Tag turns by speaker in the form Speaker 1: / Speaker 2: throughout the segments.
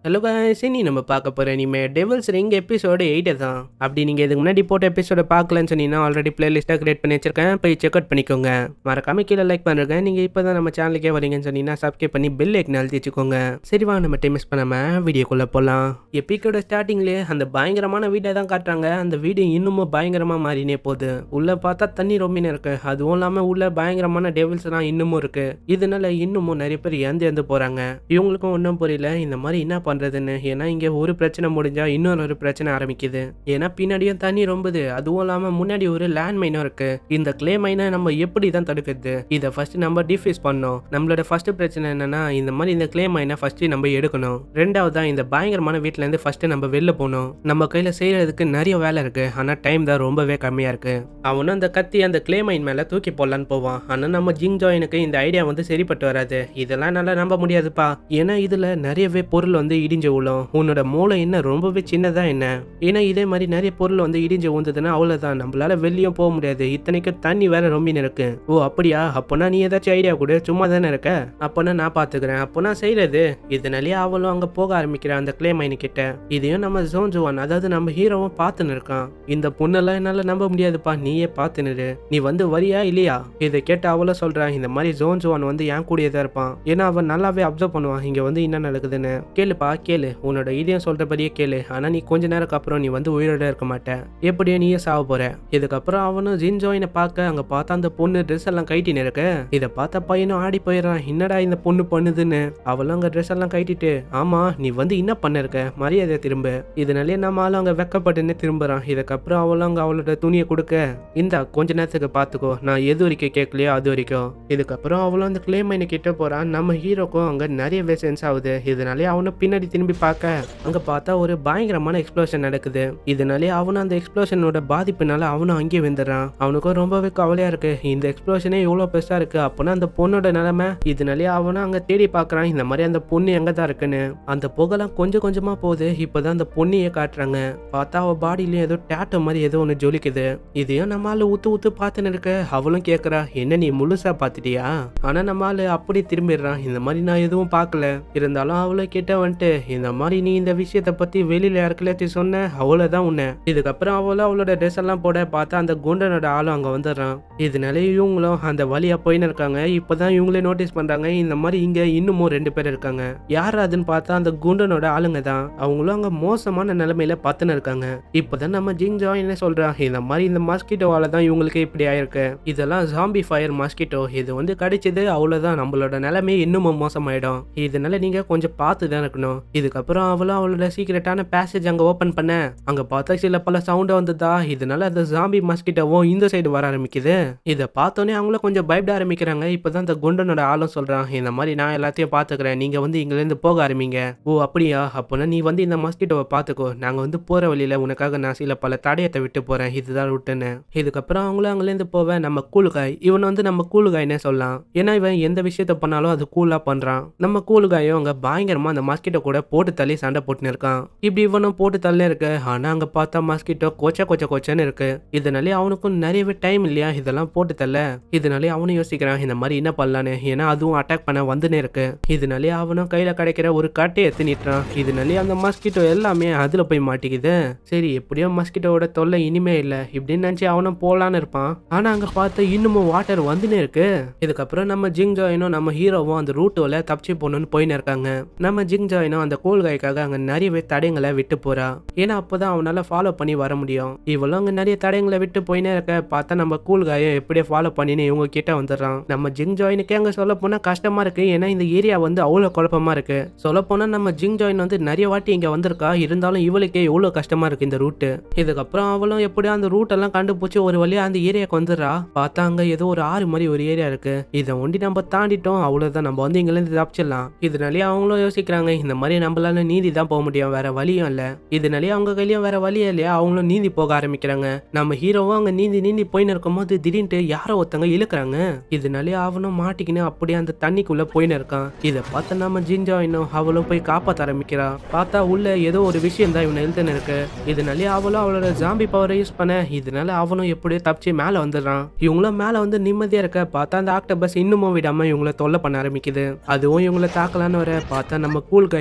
Speaker 1: hello guys இனி நம்ம பார்க்க போகிற இனிமே டெவல்ஸ் ரிங் எபிசோடு எயிட்டு தான் அப்படி நீங்கள் இதுக்கு முன்னாடி போட்ட எபிசோட பார்க்கலன்னு சொன்னீங்கன்னா ஆல்ரெடி பிளேலிஸ்ட்டாக கிரியேட் பண்ணி வச்சிருக்கேன் போய் செக் அவுட் பண்ணிக்கோங்க மறக்காம கீழே லைக் பண்ணுறேங்க நீங்கள் இப்போ தான் நம்ம சேனலுக்கே வரீங்கன்னு சொன்னீங்கன்னா சப்ஸ்கிரைப் பண்ணி பெல் ஐக்கன் அழுத்தி வச்சுக்கோங்க சரி வாங்க நம்ம டைம் மிஸ் பண்ணாமல் வீடியோக்குள்ளே போகலாம் எப்பிக்கோட ஸ்டார்டிங்லேயே அந்த பயங்கரமான வீடை தான் காட்டுறாங்க அந்த வீடு இன்னமும் பயங்கரமாக மாறினே போகுது உள்ளே பார்த்தா தண்ணி ரொம்பினே இருக்கு அதுவும் இல்லாமல் உள்ள பயங்கரமான டெவில்ஸ்லாம் இன்னமும் இருக்கு இதனால இன்னமும் நிறைய பேர் இறந்து இறந்து போகிறாங்க இவங்களுக்கும் ஒன்றும் புரியல இந்த மாதிரி என்ன பண்ணுறதுன்னு ஏன்னா இங்கே ஒரு பிரச்சனை முடிஞ்சா இன்னொரு ஒரு பிரச்சனை ஆரம்பிக்குது ஏன்னா பின்னாடியும் தண்ணி ரொம்புது அதுவும் இல்லாமல் முன்னாடி ஒரு லேண்ட் மைனும் இருக்கு இந்த கிளே மைனை நம்ம எப்படி தான் தடுக்கிறது இதை ஃபர்ஸ்ட் நம்ம டிஃபீஸ் பண்ணோம் நம்மளோட ஃபர்ஸ்ட் பிரச்சனை என்னன்னா இந்த மாதிரி இந்த கிளே மைனை ஃபர்ஸ்ட் நம்ம எடுக்கணும் ரெண்டாவதா இந்த பயங்கரமான வீட்ல இருந்து ஃபர்ஸ்ட் நம்ம வெளில போகணும் நம்ம கையில செய்யறதுக்கு நிறைய வேலை இருக்கு ஆனா டைம் தான் ரொம்பவே கம்மியா இருக்கு அவனும் அந்த கத்தி அந்த கிளே மைன் மேல தூக்கி போடலான்னு போவான் ஆனா நம்ம ஜிங் ஜாயினுக்கு இந்த ஐடியா வந்து சரிப்பட்டு வராது இதெல்லாம் நல்லா நம்ப முடியாதுப்பா ஏன்னா இதுல நிறையவே பொருள் வந்து இடிஞ்சு விழும் உன்னோட மூளை என்ன ரொம்பவே சின்னதா என்ன ஏன்னா இதே மாதிரி நிறைய பொருள் வந்து இடிஞ்சு விழுந்ததுன்னா அவ்வளவுதான் நம்மளால வெளியும் போக முடியாது இத்தனைக்கு தண்ணி வேற ரொம்ப இருக்கு ஓ அப்படியா அப்போனா நீ ஏதாச்சும் ஐடியா கொடு சும்மா தானே இருக்க அப்போனா நான் பாத்துக்கிறேன் அப்போ நான் செய்யறது இதனாலேயே அவளும் அங்க போக ஆரம்பிக்கிறான் அந்த கிளே மைனு கிட்ட இதையும் நம்ம ஜோன் ஜுவான் அதாவது நம்ம ஹீரோவும் பார்த்துன்னு இருக்கான் இந்த பொண்ணெல்லாம் என்னால நம்ப முடியாதுப்பா நீயே பார்த்துனுரு நீ வந்து வரியா இல்லையா இதை கேட்டு அவளும் சொல்றான் இந்த மாதிரி ஜோன் ஜுவான் வந்து என் கூடயே தான் இருப்பான் ஏன்னா அவன் நல்லாவே அப்சர்வ் பண்ணுவான் இங்க வந்து என்ன நடக்குதுன்னு கேளுப்பா கேளு உன்னோட இதயம் சொல்றபடியே கேளு ஆனா நீ கொஞ்ச நேரம் அப்புறம் நீ வந்து உயிரோட இருக்க மாட்ட எப்படியோ நீயே சாவ போற இதுக்கப்புறம் அவனும் ஜின் ஜோயினை பார்க்க அங்க பார்த்தா அந்த பொண்ணு ட்ரெஸ் எல்லாம் கைட்டின்னு இருக்க இதை பார்த்த பையனும் ஆடி போயிடுறான் என்னடா இந்த பொண்ணு பண்ணுதுன்னு அவளும் அங்க ட்ரெஸ் எல்லாம் கைட்டிட்டு ஆமா நீ வந்து என்ன பண்ண இருக்க மரியாதை திரும்ப இதனாலே நம்ம ஆளும் அங்க வெக்கப்பட்டுன்னு திரும்புறான் இதுக்கப்புறம் அவளும் அங்க அவளோட துணியை கொடுக்க இந்த கொஞ்ச நேரத்துக்கு பார்த்துக்கோ நான் எது வரைக்கும் கேட்கலையோ அது வரைக்கும் இதுக்கப்புறம் அவளும் அந்த கிளே மைனை கிட்ட போறான் நம்ம ஹீரோக்கும் அங்க நிறையவே சென்ஸ் ஆகுது இதனாலே அவனும் பின்னாடி திரும்பி பார்க்க அங்க பார்த்தா ஒரு பயங்கரமான எக்ஸ்ப்ளோஷன் நடக்குது இதனாலே அவனும் அந்த எக்ஸ்ப்ளோஷனோட பாதிப்புனால அவனும் அங்கேயே வந்துடுறான் அவனுக்கும் ரொம்பவே கவலையா இருக்கு இந்த எக்ஸ்ப்ளோஷனே இவ்வளவு பெருசா இருக்கு அப்போனா அந்த பொண்ணோட நிலைமை இதனாலே அவனும் அங்க தேடி பார்க்கறான் இந்த மாதிரி அந்த பொண்ணு எங்க தான் இருக்குன்னு அந்த புகைலாம் கொஞ்சம் கொஞ்சமா போகுது இப்போதான் அந்த பொண்ணையே காட்டுறாங்க பார்த்தா அவ பாடியிலயும் ஏதோ டேட்டோ மாதிரி ஏதோ ஒன்று ஜொலிக்குது இதையும் நம்ம ஆளு ஊத்து ஊத்து பார்த்துன்னு இருக்க அவளும் கேட்கறா என்ன நீ முழுசா பார்த்துட்டியா ஆனா நம்ம ஆளு அப்படி திரும்பிடுறான் இந்த மாதிரி நான் எதுவும் பார்க்கல இருந்தாலும் அவளை கிட்ட வந்துட்டு இந்த மாதிரி நீ இந்த விஷயத்தை பத்தி வெளியில யாருக்குள்ளாச்சும் சொன்ன அவ்வளவுதான் உன்னை இதுக்கப்புறம் அவளும் அவளோட ட்ரெஸ் எல்லாம் போட பார்த்தா அந்த குண்டனோட ஆளும் அங்க வந்துடுறான் இதனால இவங்களும் அந்த வழியா போயின்னு இருக்காங்க இப்பதான் இவங்களே நோட்டீஸ் பண்றாங்க இந்த மாதிரி இங்க இன்னமும் ரெண்டு பேர் இருக்காங்க யார் அதுன்னு பார்த்தா அந்த குண்டனோட ஆளுங்க தான் அவங்களும் அங்க மோசமான நிலைமையில பார்த்துன்னு இருக்காங்க இப்பதான் நம்ம ஜிங் ஜாயின் சொல்றான் இந்த மாதிரி இந்த மாஸ்கிட்டோவால தான் இவங்களுக்கு இப்படி ஆயிருக்கு இதெல்லாம் ஜாம்பி ஃபயர் மாஸ்கிட்டோ இது வந்து கிடைச்சது அவ்வளவுதான் நம்மளோட நிலைமை இன்னமும் மோசமாயிடும் இதனால நீங்க கொஞ்சம் பார்த்து தான் இருக்கணும் இதுக்கப்புறம் அவளும் அவளோட சீக்கிரட்டான பேசேஜ் அங்க ஓபன் பண்ண அங்க பார்த்தா சில பல சவுண்ட் வந்ததா இதனால அந்த ஜாம்பி மாஸ்கிட்டோவும் இந்த சைடு வர ஆரம்பிக்குது இதை பார்த்தோன்னே அவங்களும் கொஞ்சம் பயப்பட ஆரம்பிக்கிறாங்க இப்பதான் அந்த குண்டனோட ஆளும் சொல்றான் இந்த மாதிரி நான் எல்லாத்தையும் பாத்துக்கிறேன் நீங்க வந்து இங்க இருந்து போக ஆரம்பிங்க ஓ அப்படியா அப்போனா நீ வந்து இந்த மாஸ்கிட்டோவை பாத்துக்கோ நாங்க வந்து போற வழியில உனக்காக நான் சில பல தடயத்தை விட்டு போறேன் இதுதான் ரூட்டுன்னு இதுக்கப்புறம் அவங்களும் அங்கிலேருந்து போவேன் நம்ம கூலுகாய் இவன் வந்து நம்ம கூலுகாய்னே சொல்லலாம் ஏன்னா இவன் எந்த விஷயத்த பண்ணாலும் அது கூலா பண்றான் நம்ம கூலுகாயும் அங்க பயங்கரமா அந்த மாஸ்கிட்டோ கூட போட்டு தள்ளி சண்டை போட்டுன்னு இருக்கான் இப்படி இவனும் போட்டு தள்ளி இருக்கு ஆனா அங்க பார்த்தா மாஸ்கிட்டோ கொச்ச கொச்ச கொச்சன்னு இருக்கு இதனாலே அவனுக்கும் நிறையவே டைம் இல்லையா இதெல்லாம் போட்டு தள்ள இதனாலே அவனும் யோசிக்கிறான் இந்த மாதிரி என்ன பண்ணலான்னு ஏன்னா அதுவும் அட்டாக் பண்ண வந்துனே இருக்கு இதனாலே அவனும் கையில கிடைக்கிற ஒரு கட்டையை எடுத்து நிட்டுறான் இதனாலே அந்த மஸ்கிட்டோ எல்லாமே அதுல போய் மாட்டிக்குது சரி எப்படியோ மஸ்கிட்டோட தொல்லை இனிமே இல்ல இப்படின்னு நினைச்சு அவனும் போலான்னு இருப்பான் ஆனா அங்க பார்த்து இன்னமும் வாட்டர் வந்துனே இருக்கு இதுக்கப்புறம் நம்ம ஜிங் ஜாயினும் நம்ம ஹீரோவும் அந்த ரூட்டோல தப்பிச்சு போகணும்னு போயின்னு இருக்காங்க நம்ம ஜிங் ஜாயினும் அந்த கோல் காய்க்காக அங்க நிறையவே தடயங்களை விட்டு போறா ஏன்னா அப்பதான் அவனால ஃபாலோ பண்ணி வர முடியும் இவளும் அங்க நிறைய தடயங்களை விட்டு போயினே இருக்க பார்த்தா நம்ம கூல் காயை எப்படியே ஃபாலோ பண்ணின்னு இவங்க கிட்ட வந்துடுறான் நம்ம ஜிங் ஜாயினுக்கே அங்க சொல்ல போனா கஷ்டமா இருக்கு ஏன்னா இந்த ஏரியா வந்து அவ்வளவு குழப்பமா இருக்கு சொல்ல போனா நம்ம ஜிங் ஜாயின் வந்து நிறைய வாட்டி இங்க வந்திருக்கா இருந்தாலும் இவளுக்கே எவ்வளவு கஷ்டமா இருக்கு இந்த ரூட்டு இதுக்கப்புறம் அவளும் எப்படியோ அந்த ரூட் எல்லாம் கண்டுபிடிச்சு ஒரு வழியா அந்த ஏரியாக்கு வந்துடுறா பார்த்தா அங்க ஏதோ ஒரு ஆறு மாதிரி ஒரு ஏரியா இருக்கு இதை ஒண்டி நம்ம தாண்டிட்டோம் அவ்வளவுதான் நம்ம வந்து இங்க இருந்து தப்பிச்சிடலாம் இதனாலேயே அவங்களும் யோசிக்கிறாங்க இந்த மாதிரி நம்மளால நீதி தான் போக முடியும் வேற வழியும் இல்ல இதனாலேயே அவங்க கையிலயும் வேற வழியே இல்லையா அவங்களும் நீந்தி போக ஆரம்பிக்கிறாங்க நம்ம ஹீரோவும் அங்க நீந்தி நீந்தி போயின்னு இருக்கும்போது திடீர்னு யாரோ ஒருத்தங்க இழுக்கிறாங்க இதனாலே அவனும் மாட்டிக்கின்னு அப்படியே அந்த தண்ணிக்குள்ள போயின்னு இருக்கான் இதை பார்த்து நம்ம ஜிஞ்சா இன்னும் அவளும் போய் காப்பாத்த ஆரம்பிக்கிறா பார்த்தா உள்ள ஏதோ ஒரு விஷயம் தான் இவனை எழுத்துன்னு இருக்கு இதனாலே அவளும் அவளோட ஜாம்பி பவரை யூஸ் பண்ண இதனால அவனும் எப்படியோ தப்பிச்சு மேல வந்துடுறான் இவங்களும் மேல வந்து நிம்மதியா இருக்க பார்த்தா அந்த ஆக்டபஸ் இன்னமும் விடாம இவங்கள தொல்லை பண்ண ஆரம்பிக்குது அதுவும் இவங்கள தாக்கலான்னு வர பார்த்தா நம்ம கூல் கை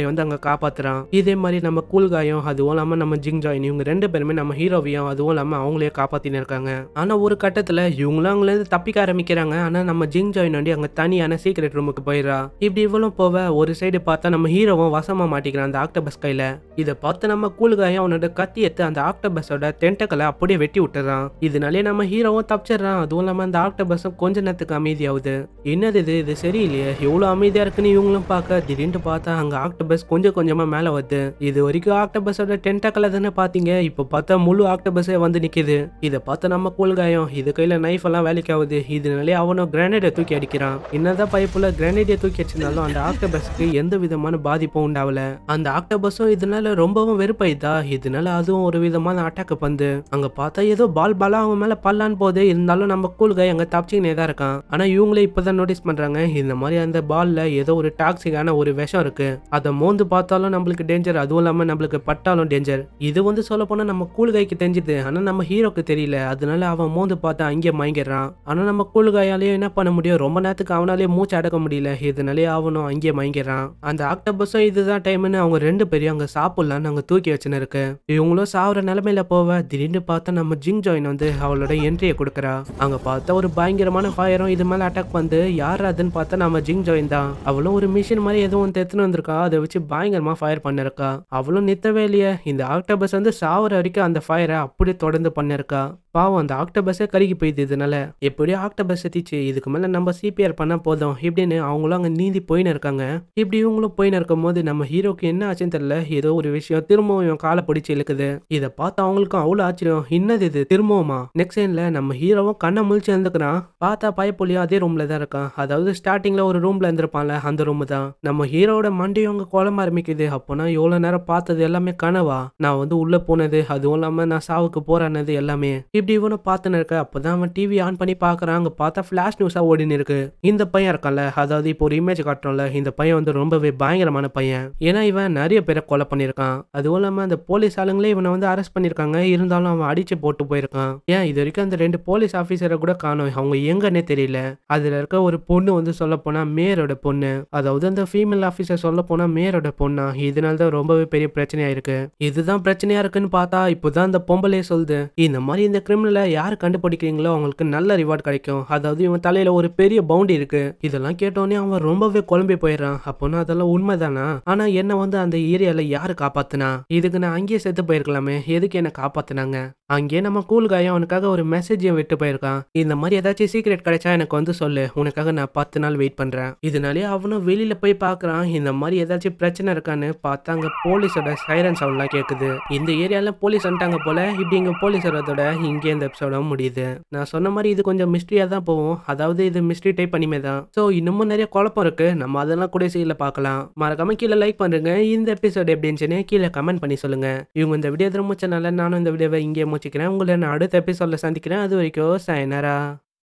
Speaker 1: வந்து அங்க காப்பாத்துறான் இதே மாதிரி நம்ம கூல்காயும் அதுவும் இல்லாம நம்ம ஜிங் ஜாயின் இவங்க ரெண்டு பேருமே நம்ம ஹீரோவையும் அதுவும் இல்லாம அவங்களே காப்பாத்தின்னு இருக்காங்க ஆனா ஒரு கட்டத்துல இவங்களும் அவங்கள இருந்து தப்பிக்க ஆரம்பிக்கிறாங்க ஆனா நம்ம ஜிங் ஜாயின் வந்து அங்க தனியான சீக்ரெட் ரூமுக்கு போயிடுறா இப்படி இவ்வளவு போவ ஒரு சைடு பார்த்தா நம்ம ஹீரோவும் வசமா மாட்டிக்கிறான் அந்த ஆக்டோபஸ் கையில இதை பார்த்து நம்ம கூல்காயும் அவனோட கத்தி எடுத்து அந்த ஆக்டோபஸோட டென்டக்கலை அப்படியே வெட்டி விட்டுறான் இதனாலே நம்ம ஹீரோவும் தப்பிச்சிடுறான் அதுவும் இல்லாம அந்த ஆக்டோபஸும் கொஞ்ச நேரத்துக்கு அமைதியாகுது என்னது இது இது சரியில்லையே எவ்வளவு அமைதியா இருக்குன்னு இவங்களும் பார்க்க திடீர்னு பார்த்தா அங்க ஆக்டோபஸ் கொஞ்சம் கொஞ்சமா மேல வருது இது வரைக்கும் ஆக்டோபஸோட டென்டக்கலை தானே பாத்தீங்க இப்போ பார்த்தா முழு ஆக்டோபஸே வந்து நிக்குது இதை பார்த்து நம்ம கூல்காயம் இது கையில நைஃப் எல்லாம் வேலைக்கு ஆகுது இதனாலே அவனும் கிரானைடை தூக்கி அடிக்கிறான் என்னதான் பைப்புல கிரானைடை தூக்கி அடிச்சிருந்தாலும் அந்த ஆக்டோபஸ்க்கு எந்த விதமான பாதிப்பும் உண்டாவல அந்த ஆக்டோபஸும் இதனால ரொம்பவும் வெறுப்பாயிதா இதனால அதுவும் ஒரு விதமான அட்டாக் பந்து அங்க பார்த்தா ஏதோ பால் பாலா அவங்க மேல பல்லான்னு போகுது இருந்தாலும் நம்ம கூல்காய் அங்க தப்பிச்சுக்கினே தான் இருக்கான் ஆனா இவங்களே இப்பதான் நோட்டீஸ் பண்றாங்க இந்த மாதிரி அந்த பால்ல ஏதோ ஒரு டாக்ஸிக்கான ஒரு விஷம் இருக்கு அதை மோந்து பார்த்தாலும் நம்மளுக்கு டேஞ்சர் அதுவும் இல்லாம நம்மளுக்கு பட்டாலும் டேஞ்சர் இது வந்து சொல்ல போனா நம்ம கூல்காய்க்கு தெரிஞ்சுது ஆனா நம்ம ஹீரோக்கு தெரியல அதனால அவன் மோந்து பார்த்தா அங்கே மயங்கிடுறான் ஆனா நம்ம கூல்காயாலேயும் என்ன பண்ண முடியும் ரொம்ப நேரத்துக்கு அவனாலே மூச்சு அடக்க முடியல இதனாலே அவனும் அங்கே மயங்கிடுறான் அந்த ஆக்டோபஸும் இதுதான் டைம்னு அவங்க ரெண்டு பேரையும் அங்க சாப்பிடலான்னு அங்க தூக்கி வச்சுன்னு இருக்கு இவங்களும் சாவுற நிலைமையில போவ திடீர்னு பார்த்தா நம்ம ஜிங் ஜாயின் வந்து அவளோட என்ட்ரியை கொடுக்குறா அங்க பார்த்தா ஒரு பயங்கரமான ஃபயரும் இது மேல அட்டாக் வந்து யார் அதுன்னு பார்த்தா நம்ம ஜிங் ஜாயின் தான் அவளும் ஒரு மிஷின் மாதிரி எதுவும் தெத்துன்னு வந்திருக்கா அதை வச்சு பயங்கரமா ஃபயர் பண்ணிருக்கா அவளும் நித்தவே இல்லையே இந்த ஆக்டோபஸ் வந்து சாவுற வரைக்கும் அந்த ஃபயரை அப்படியே தொடர்ந்து பண்ணிருக்கா பாவம் அந்த ஆக்டோபஸே கருகி போயிடுது இதனால எப்படியோ ஆக்டோபஸ் எத்திச்சு இதுக்கு மேல நம்ம சிபிஆர் பண்ணா போதும் இப்படின்னு அவங்களும் அங்க நீந்தி போயின்னு இருக்காங்க இப்படி இவங்களும் போயின்னு இருக்கும் போது நம்ம ஹீரோக்கு என்ன ஆச்சுன்னு தெரியல ஏதோ ஒரு விஷயம் திரும்பவும் இவன் காலை பிடிச்சி இழுக்குது இதை பார்த்து அவங்களுக்கும் அவ்வளோ ஆச்சரியம் என்னது இது திரும்பவுமா நெக்ஸ்ட் சைன்ல நம்ம ஹீரோவும் கண்ணை முழிச்சு இருந்துக்கிறான் பார்த்தா பயப்புலியும் அதே ரூம்ல தான் இருக்கான் அதாவது ஸ்டார்டிங்ல ஒரு ரூம்ல இருந்திருப்பான்ல அந்த ரூம் தான் நம்ம ஹீரோவோட மண்டையும் அங்க குழம்ப ஆரம்பிக்குது அப்போனா எவ்வளவு நேரம் பார்த்தது எல்லாமே கனவா நான் வந்து உள்ள போனது அதுவும் இல்லாம நான் சாவுக்கு போறானது எல்லாமே இப்படி இவனை பார்த்துன்னு இருக்க அப்பதான் அவன் டிவி ஆன் பண்ணி பார்க்கறான் அங்க பார்த்தா ஃபிளாஷ் நியூஸா ஓடின்னு இருக்கு இந்த பையன் இருக்கான்ல அதாவது இப்போ ஒரு இமேஜ் காட்டுறோம்ல இந்த பையன் வந்து ரொம்பவே பயங்கரமான பையன் ஏன்னா இவன் நிறைய பேரை கொலை பண்ணியிருக்கான் அதுவும் இல்லாம அந்த போலீஸ் ஆளுங்களே இவனை வந்து அரெஸ்ட் பண்ணியிருக்காங்க இருந்தாலும் அவன் அடிச்சு போட்டு போயிருக்கான் ஏன் இது வரைக்கும் அந்த ரெண்டு போலீஸ் ஆஃபீஸரை கூட காணோம் அவங்க எங்கன்னே தெரியல அதுல இருக்க ஒரு பொண்ணு வந்து சொல்ல போனா மேயரோட பொண்ணு அதாவது அந்த ஃபீமேல் ஆஃபீஸர் சொல்ல போனா மேயரோட பொண்ணா இதனால தான் ரொம்பவே பெரிய பிரச்சனையா இருக்கு இதுதான் பிரச்சனையா இருக்குன்னு பார்த்தா இப்போதான் அந்த பொம்பளே சொல்லுது இந்த மாதிரி இந்த கிரிமினலை யார் கண்டுபிடிக்கிறீங்களோ அவங்களுக்கு நல்ல ரிவார்ட் கிடைக்கும் அதாவது இவன் தலையில ஒரு பெரிய பவுண்டி இருக்கு இதெல்லாம் கேட்டோடனே அவன் ரொம்பவே குழம்பி போயிடுறான் அப்போனா அதெல்லாம் உண்மைதானா ஆனா என்ன வந்து அந்த ஏரியால யாரு காப்பாத்துனா இதுக்கு நான் அங்கேயே செத்து போயிருக்கலாமே எதுக்கு என்ன காப்பாத்துனாங்க அங்கேயே நம்ம கூல்காயம் அவனுக்காக ஒரு மெசேஜையும் விட்டு போயிருக்கான் இந்த மாதிரி ஏதாச்சும் சீக்ரெட் கிடைச்சா எனக்கு வந்து சொல்லு உனக்காக நான் பத்து நாள் வெயிட் பண்றேன் இதனாலே அவனும் வெளியில போய் பார்க்கறான் இந்த மாதிரி ஏதாச்சும் பிரச்சனை இருக்கான்னு பார்த்தா அங்க போலீஸோட சைரன் சவுண்ட்லாம் கேக்குது இந்த ஏரியால போலீஸ் வந்துட்டாங்க போல இப்படி இங்க போலீஸ் வரதோட இங்கே இந்த எபிசோட முடியுது நான் சொன்ன மாதிரி இது கொஞ்சம் மிஸ்ட்ரியா தான் போகும் அதாவது இது மிஸ்ட்ரி டைப் அனிமே தான் ஸோ இன்னமும் நிறைய குழப்பம் இருக்கு நம்ம அதெல்லாம் கூட சீல பார்க்கலாம் மறக்காம கீழே லைக் பண்ணுங்க இந்த எபிசோட் எப்படி இருந்துச்சுன்னு கீழே கமெண்ட் பண்ணி சொல்லுங்க இவங்க இந்த வீடியோ திரும்ப சேனல்ல நானும் இந்த வீடியோவை இங்கே முடிச்சுக்கிறேன் உங்களை நான் அடுத்த எபிசோட்ல சந்திக்கிறேன் அது வரைக்கும் சயனரா